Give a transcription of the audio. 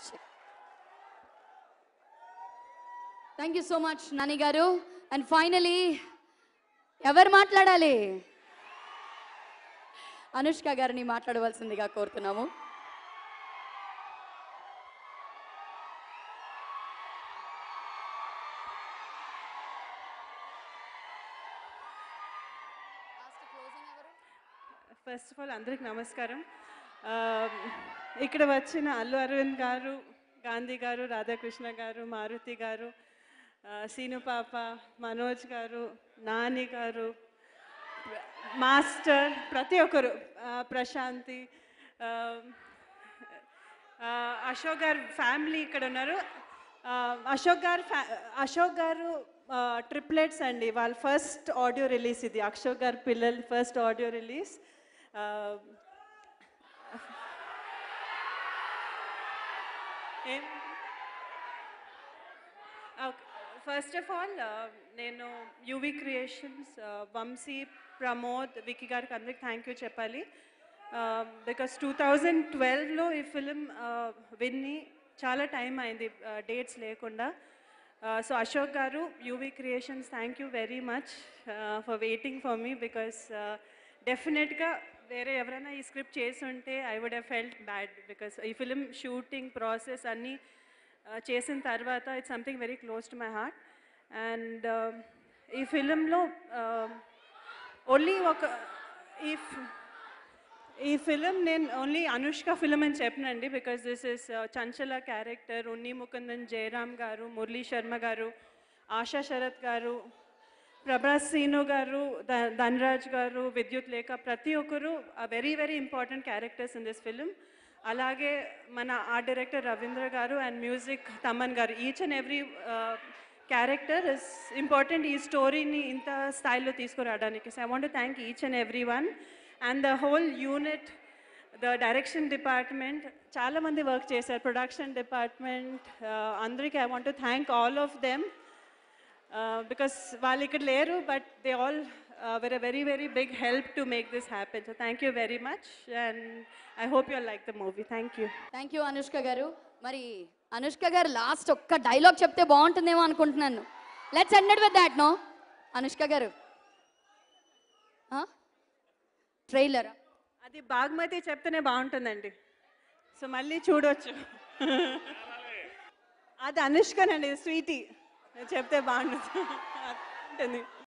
thank you so much Nani గారు and finally ఎవరు మాట్లాడాలి అనుష్క గారిని మాట్లాడవలసిందిగా కోరుతున్నాము ఫస్ట్ ఆఫ్ ఆల్ అందరికి నమస్కారం ఆ, ఇక్కడ వచ్చిన అల్లు అరవింద్ గారు గాంధీ గారు రాధాకృష్ణ గారు మారుతి గారు ఆ, సీను పాప మనోజ్ గారు నాని గారు ప్ర- మాస్టర్ ప్రతి ఒక్కరు ఆ, ప్రశాంతి ఆ, ఆ, అశోక్ గారు ఫ్యామిలీ ఇక్కడ ఉన్నారు ఆ, అశోక్ గారు ఫ్యా అశోక్ గారు ట్రిప్లెట్స్ అండి వాళ్ళ ఫస్ట్ ఆడియో రిలీజ్ ఇది అశోక్ గారు పిల్లలు ఫస్ట్ ఆడియో రిలీజ్ ఏం ఫస్ట్ ఆఫ్ ఆల్ నేను యూవి క్రియేషన్స్ వంశీ ప్రమోద్ వికీ గారికి అందరికి థ్యాంక్ యూ చెప్పాలి బికాస్ టూ థౌజండ్ ట్వెల్వ్లో ఈ ఫిలిం విన్ని చాలా టైం అయింది డేట్స్ లేకుండా సో అశోక్ గారు UV creations thank you very much for waiting for me because డెఫినెట్గా వేరే ఎవరైనా ఈ స్క్రిప్ట్ చేసి ఉంటే I would have felt bad because ఈ ఫిలిం షూటింగ్ ప్రాసెస్ అన్నీ uh, చేసిన తర్వాత it's something very close to my heart and ఈ ఫిలింలో ఓన్లీ ఒక ఈ ఫ్- ఈ ఫిలిం నేను ఓన్లీ అనుష్క ఫిలిం అని చెప్పనండి because this is Chanchala character Unni Mukundan Jayaram గారు మురళీ శర్మ గారు ఆశా శరత్ గారు ప్రభాస్ సీను గారు ధ- ధనరాజ్ గారు విద్యుత్ లేఖ ప్రతి ఒక్కరు very very important characters in this film అలాగే మన ఆర్ట్ డైరెక్టర్ రవీంద్ర గారు అండ్ మ్యూజిక్ తమన్ గారు each and every character is important ఈ స్టోరీని ఇంత స్థాయిలో తీసుకురావడానికి so I want thank each and every one and the whole unit the direction department చాలామంది వర్క్ చేశారు ప్రొడక్షన్ డిపార్ట్మెంట్ అందరికీ I want thank all of them because వాళ్ళు ఇక్కడ లేరు but they all very very very big help to make this happen so thank you very much and I hope you like the movie thank you thank you Anushka గారు మరి అనుష్క గారు last ఒక్క dialogue చెప్తే బాగుంటుందేమో అనుకుంటున్నాను let's ended with that no Anushka గారు trailer అది బాగ్మతి చెప్తేనే బాగుంటుందండి సో మళ్ళీ చూడొచ్చు అది అనుష్కనండి స్వీటీ చెప్తే బాగుంటుంది ఉంటుంది